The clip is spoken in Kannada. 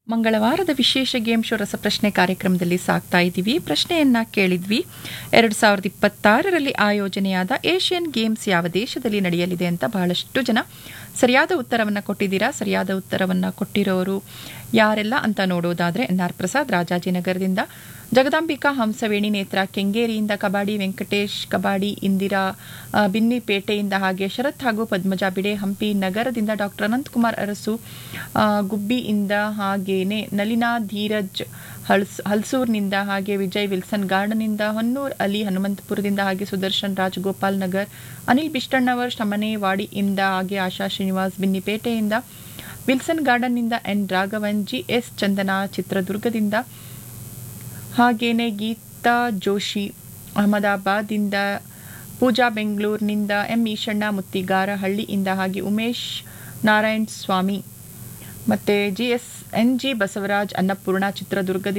ಮಂಗಳವಾರದ ವಿಶೇಷ ಗೇಮ್ ಶೋ ರಸಪ್ರಶ್ನೆ ಕಾರ್ಯಕ್ರಮದಲ್ಲಿ ಸಾಕ್ತಾ ಇದ್ದೀವಿ ಪ್ರಶ್ನೆಯನ್ನ ಕೇಳಿದ್ವಿ ಎರಡು ಸಾವಿರದ ಇಪ್ಪತ್ತಾರರಲ್ಲಿ ಆಯೋಜನೆಯಾದ ಏಷ್ಯನ್ ಗೇಮ್ಸ್ ಯಾವ ದೇಶದಲ್ಲಿ ನಡೆಯಲಿದೆ ಅಂತ ಬಹಳಷ್ಟು ಜನ ಸರಿಯಾದ ಉತ್ತರವನ್ನು ಕೊಟ್ಟಿದ್ದೀರಾ ಸರಿಯಾದ ಉತ್ತರವನ್ನು ಕೊಟ್ಟಿರೋರು ಯಾರೆಲ್ಲ ಅಂತ ನೋಡೋದಾದ್ರೆ ಎನ್ ಆರ್ ಪ್ರಸಾದ್ ರಾಜಾಜಿನಗರದಿಂದ ಜಗದಾಂಬಿಕಾ ಹಂಸವೇಣಿ ನೇತ್ರ ಕೆಂಗೇರಿಯಿಂದ ಕಬಾಡಿ ವೆಂಕಟೇಶ್ ಕಬಾಡಿ ಇಂದಿರಾ ಆ, ಬಿನ್ನಿಪೇಟೆಯಿಂದ ಹಾಗೆ ಶರತ್ ಹಾಗೂ ಪದ್ಮಜಾ ಬಿಡೆ ಹಂಪಿ ನಗರದಿಂದ ಡಾಕ್ಟರ್ ಅನಂತಕುಮಾರ್ ಅರಸು ಆ, ಗುಬ್ಬಿಯಿಂದ ಹಾಗೇನೆ ನಲಿನಾ ಧೀರಜ್ ಹಳ್ಸ್ ಹಲ್ಸೂರ್ನಿಂದ ಹಾಗೆ ವಿಜಯ್ ವಿಲ್ಸನ್ ಗಾರ್ಡನ್ನಿಂದ ಹೊನ್ನೂರ್ ಅಲಿ ಹನುಮಂತಪುರದಿಂದ ಹಾಗೆ ಸುದರ್ಶನ್ ರಾಜ್ ಗೋಪಾಲ್ ನಗರ್ ಅನಿಲ್ ಬಿಷ್ಟಣ್ಣವರ್ ಶಮನೇವಾಡಿಯಿಂದ ಹಾಗೆ ಆಶಾ ಶ್ರೀನಿವಾಸ್ ಬಿನ್ನಿಪೇಟೆಯಿಂದ ವಿಲ್ಸನ್ ಗಾರ್ಡನ್ನಿಂದ N Raghavan G S Chandana ಚಿತ್ರದುರ್ಗದಿಂದ ಹಾಗೇನೆ ಗೀತಾ ಜೋಶಿ ಅಹಮದಾಬಾದಿಂದ ಪೂಜಾ ಬೆಂಗಳೂರಿನಿಂದ ಎಂ ಈಶಣ್ಣ ಮುತ್ತಿಗಾರ ಹಳ್ಳಿಯಿಂದ ಹಾಗೆ ಉಮೇಶ್ ನಾರಾಯಣ್ ಸ್ವಾಮಿ ಮತ್ತು G S N G Basavaraj Annapurna ಚಿತ್ರದುರ್ಗದಿಂದ